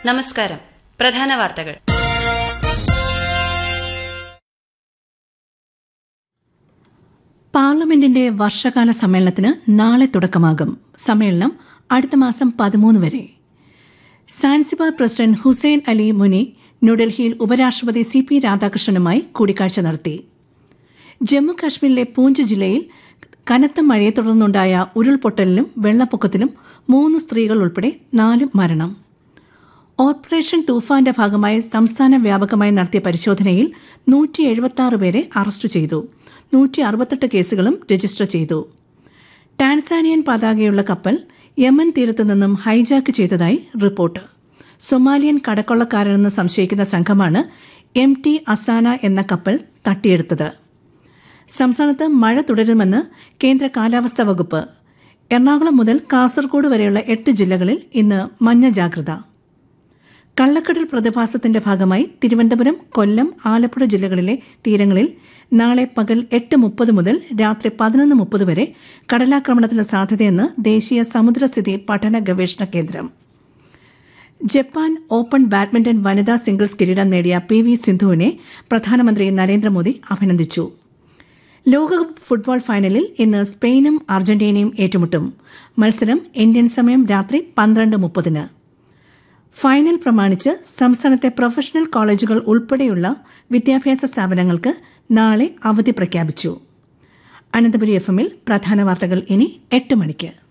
നമസ്കാരം പ്രധാന വാർത്തകൾ പാർലമെന്റിന്റെ വർഷകാല സമ്മേളനത്തിന് നാളെ തുടക്കമാകും സമ്മേളനം അടുത്ത മാസം പതിമൂന്ന് വരെ സാൻസിബാർ പ്രസിഡന്റ് ഹുസൈൻ അലി മുനി ന്യൂഡൽഹിയിൽ ഉപരാഷ്ട്രപതി സി പി രാധാകൃഷ്ണനുമായി കൂടിക്കാഴ്ച നടത്തി ജമ്മു കാശ്മീരിലെ പൂഞ്ച് ജില്ലയിൽ കനത്ത മഴയെ തുടർന്നുണ്ടായ ഉരുൾപൊട്ടലിലും വെള്ളപ്പൊക്കത്തിലും മൂന്ന് സ്ത്രീകൾ ഉൾപ്പെടെ നാല് മരണം ഓപ്പറേഷൻ തൂഫാന്റെ ഭാഗമായി സംസ്ഥാന വ്യാപകമായി നടത്തിയ പരിശോധനയിൽ നൂറ്റി എഴുപത്തി പേരെ അറസ്റ്റ് ചെയ്തു നൂറ്റി അറുപത്തെട്ട് കേസുകളും രജിസ്റ്റർ ചെയ്തു ടാൻസാനിയൻ പതാകയുള്ള കപ്പൽ യമൻ തീരത്തു നിന്നും ഹൈജാക്ക് ചെയ്തതായി റിപ്പോർട്ട് സൊമാലിയൻ കടക്കൊള്ളക്കാരെന്ന് സംശയിക്കുന്ന സംഘമാണ് എം ടി അസാന എന്ന കപ്പൽ തട്ടിയെടുത്തത് സംസ്ഥാനത്ത് മഴ തുടരുമെന്ന് കേന്ദ്ര കാലാവസ്ഥാ വകുപ്പ് എറണാകുളം മുതൽ കാസർഗോഡ് വരെയുള്ള എട്ട് ജില്ലകളിൽ ഇന്ന് മഞ്ഞ ജാഗ്രത കള്ളക്കടൽ പ്രതിഭാസത്തിന്റെ ഭാഗമായി തിരുവനന്തപുരം കൊല്ലം ആലപ്പുഴ ജില്ലകളിലെ തീരങ്ങളിൽ നാളെ പകൽ എട്ട് മുപ്പത് മുതൽ രാത്രി പതിനൊന്ന് മുപ്പത് വരെ കടലാക്രമണത്തിന് സാധ്യതയെന്ന് ദേശീയ സമുദ്രസ്ഥിതി പഠന ഗവേഷണ കേന്ദ്രം ജപ്പാൻ ഓപ്പൺ ബാഡ്മിന്റൺ വനിതാ സിംഗിൾസ് കിരീടം നേടിയ പി വി സിന്ധുവിനെ പ്രധാനമന്ത്രി നരേന്ദ്രമോദി അഭിനന്ദിച്ചു ലോകകപ്പ് ഫുട്ബോൾ ഫൈനലിൽ ഇന്ന് സ്പെയിനും അർജന്റീനയും ഏറ്റുമുട്ടും മത്സരം ഇന്ത്യൻ സമയം രാത്രി പന്ത്രണ്ട് മുപ്പതിന് ഫൈനൽ പ്രമാണിച്ച് സംസ്ഥാനത്തെ പ്രൊഫഷണൽ കോളേജുകൾ ഉൾപ്പെടെയുള്ള വിദ്യാഭ്യാസ സ്ഥാപനങ്ങൾക്ക് നാളെ അവധി പ്രഖ്യാപിച്ചു അനന്തപുരി എഫ് എമ്മിൽ പ്രധാന വാർത്തകൾ ഇനി എട്ട് മണിക്ക്